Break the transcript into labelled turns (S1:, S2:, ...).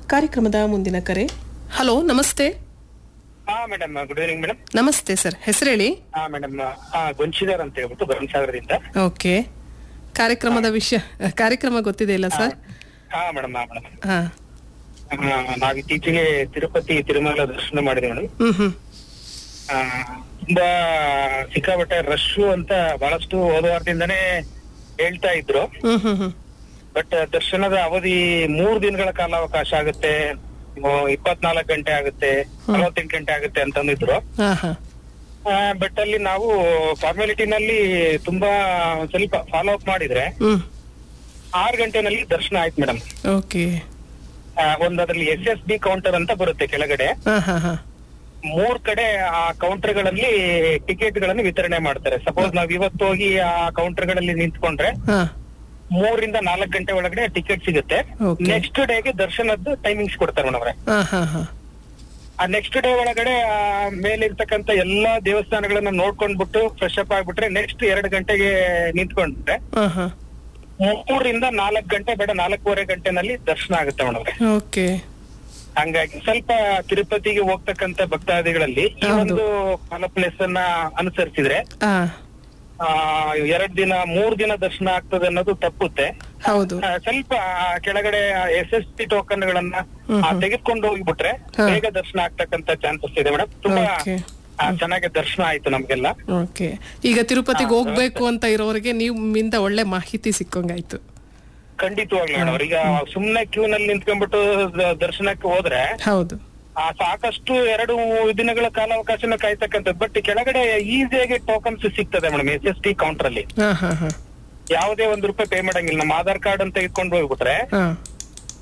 S1: ಕಾರ್ಯಕ್ರಮದ ಮುಂದಿನ ಕರೆ ಹಲೋ ನಮಸ್ತೆ
S2: ಹಾ ಮೇಡಮ್ ಗುಡ್ ಈವ್ನಿಂಗ್ ಮೇಡಮ್
S1: ನಮಸ್ತೆ ಸರ್ ಹೆಸರು ಹೇಳಿ
S2: ಹಾ ಮೇಡಮ್ ಹಾ ಗೊಂಚಿದಾರ್ ಅಂತ ಹೇಳ್ಬಿಟ್ಟು ಭರಮಸಾಗರದಿಂದ
S1: ಓಕೆ ಕಾರ್ಯಕ್ರಮದ ವಿಷಯ ಕಾರ್ಯಕ್ರಮ ಗೊತ್ತಿದೆ ಇಲ್ಲ ಸರ್
S2: ಹಾ ಮೇಡಮ್ ಹಾ ಮೇಡಮ್
S1: ಹಾ
S2: ನಾವ್ ಇತ್ತೀಚೆಗೆ ತಿರುಪತಿ ತಿರುಮಲ ದರ್ಶನ ಮಾಡಿದ್ವಿ ಮೇಡಮ್
S1: ಹ್ಮ್ ಹ್ಮ್
S2: ತುಂಬಾ ಸಿಕ್ಕಾಪಟ್ಟೆ ರಶ್ ಅಂತ ಬಹಳಷ್ಟು ಹೋದ ವಾರದಿಂದಾನೇ ಹೇಳ್ತಾ ಇದ್ರು
S1: ಹ್ಮ್ ಹ್ಮ್ ಹ್ಮ್
S2: ಬಟ್ ದರ್ಶನದ ಅವಧಿ ಮೂರ್ ದಿನಗಳ ಕಾಲಾವಕಾಶ ಆಗುತ್ತೆ ಇಪ್ಪತ್ನಾಲ್ಕು ಗಂಟೆ ಆಗುತ್ತೆ ನಲವತ್ತೆಂಟು ಗಂಟೆ ಆಗುತ್ತೆ ಅಂತಂದಿದ್ರು
S1: ಹಾ ಹಾ
S2: ಬಟ್ ಅಲ್ಲಿ ನಾವು ಫಾರ್ಮಾಲಿಟಿನಲ್ಲಿ ತುಂಬಾ ಒಂದ್ ಸ್ವಲ್ಪ ಫಾಲೋ ಅಪ್ ಮಾಡಿದ್ರೆ
S1: ಹ್ಮ್
S2: ಆರು ಗಂಟೆನಲ್ಲಿ ದರ್ಶನ ಆಯ್ತು ಮೇಡಮ್
S1: ಓಕೆ
S2: ಒಂದ್ ಅದ್ರಲ್ಲಿ ಎಸ್ ಎಸ್ ಬಿ ಕೌಂಟರ್ ಅಂತ ಬರುತ್ತೆ ಕೆಳಗಡೆ
S1: ಹಾ ಹಾ ಹಾ
S2: ಮೂರ್ ಕಡೆ ಆ ಕೌಂಟರ್ ಗಳಲ್ಲಿ ಟಿಕೆಟ್ ಗಳನ್ನು ವಿತರಣೆ ಮಾಡ್ತಾರೆ ಸಪೋಸ್ ನಾವ್ ಇವತ್ತು ಹೋಗಿ ಆ ಕೌಂಟರ್ ಗಳಲ್ಲಿ ನಿಂತ್ಕೊಂಡ್ರೆ
S1: ಹಾ
S2: ಮೂರಿಂದ ನಾಲ್ಕು ಗಂಟೆ ಒಳಗಡೆ ಟಿಕೆಟ್ ಸಿಗುತ್ತೆ
S1: Okay.
S2: ನೆಕ್ಸ್ಟ್ ಡೇಗೆ ದರ್ಶನದ್ದು ಟೈಮಿಂಗ್ಸ್ ಕೊಡ್ತಾರೆ ಮೇಡಮ್ ಅವ್ರೆ
S1: ಹಾ ಹಾ ಹಾ
S2: ಆ ನೆಕ್ಸ್ಟ್ ಡೇ ಒಳಗಡೆ ಆ ಮೇಲೆ ಇರ್ತಕ್ಕಂತ ಎಲ್ಲಾ ದೇವಸ್ಥಾನಗಳನ್ನ ನೋಡ್ಕೊಂಡ್ಬಿಟ್ಟು ಫ್ರೆಶ್ ಅಪ್ ಆಗ್ಬಿಟ್ರೆ ನೆಕ್ಸ್ಟ್ ಎರಡು ಗಂಟೆಗೆ ನಿಂತ್ಕೊಂಡ್ರೆ
S1: ಹಾ ಹಾ
S2: ಮೂರರಿಂದ ನಾಲ್ಕು ಗಂಟೆ ಬೇಡ ನಾಲ್ಕೂವರೆ ಗಂಟೆನಲ್ಲಿ ದರ್ಶನ ಆಗುತ್ತೆ ಮೇಡಮ್ ಅವ್ರೆ
S1: ಓಕೆ
S2: ಹಂಗಾಗಿ ಸ್ವಲ್ಪ ತಿರುಪತಿಗೆ ಹೋಗ್ತಕ್ಕಂತ ಭಕ್ತಾದಿಗಳಲ್ಲಿ ಈ
S1: ಹೌದು.
S2: ಒಂದು ಫಲ ಪ್ಲೇಸ್ ಅನ್ನ ಅನುಸರಿಸಿದ್ರೆ
S1: ಹಾ
S2: ಆ ಎರಡ್ ದಿನ ಮೂರ್ ದಿನ ದರ್ಶನ ಆಗ್ತದೆ ಅನ್ನೋದು ತಪ್ಪುತ್ತೆ
S1: ಹೌದು
S2: ಆ, ಸ್ವಲ್ಪ ಆ ಕೆಳಗಡೆ ಎಸ್ ಎಸ್ ಟಿ ಟೋಕನ್ ಗಳನ್ನ
S1: ಹ್ಮ್
S2: ಆ,
S1: ಹ್ಮ್.
S2: ತೆಗೆದುಕೊಂಡು ಹೋಗ್ಬಿಟ್ರೆ
S1: ಹಾ.
S2: ಬೇಗ ದರ್ಶನ ಆಗ್ತಕ್ಕಂತ ಚಾನ್ಸಸ್ ಇದೆ ಮೇಡಮ್ ತುಂಬಾ
S1: Okay.
S2: ಆ, ಚೆನ್ನಾಗಿ ದರ್ಶನ ಆಯ್ತು ನಮ್ಗೆಲ್ಲ
S1: ಓಕೆ ಈಗ ತಿರುಪತಿಗೆ ಹೋಗ್ಬೇಕು ಅಂತ ಇರೋರಿಗೆ ನಿಮ್ಮಿಂದ ಒಳ್ಳೆ ಮಾಹಿತಿ ಸಿಕ್ಕಂಗಾಯ್ತು
S2: ಖಂಡಿತವಾಗ್ಲೂ ಮೇಡಮ್ ಈಗ ಸುಮ್ನೆ ಕ್ಯೂ ನಲ್ಲಿ ನಿಂತ್ಕೊಂಡ್ಬಿಟ್ಟು ದ- ದರ್ಶನಕ್ಕೆ ಹೋದ್ರೆ
S1: ಹೌದು
S2: ಆ, ಸಾಕಷ್ಟು ಎರಡು ದಿನಗಳ ಕಾಲಾವಕಾಶನ ಕಾಯ್ತಕ್ಕಂಥದ್ದು ಬಟ್ ಕೆಳಗಡೆ ಈಸಿಯಾಗಿ ಟೋಕನ್ಸ್ ಸಿಗ್ತದೆ madam S S T counter ಅಲ್ಲಿ
S1: ಹಾ ಹಾ ಹಾ
S2: ಯಾವುದೇ ಒಂದ್ ರೂಪಾಯಿ ಪೇ ಮಾಡಂಗಿಲ್ಲ ನಮ್ಮ ಆಧಾರ್ ಕಾರ್ಡ್ ಅಂತ ಇಟ್ಕೊಂಡು ಹೋಗ್ಬಿಟ್ರೆ
S1: ಹಾ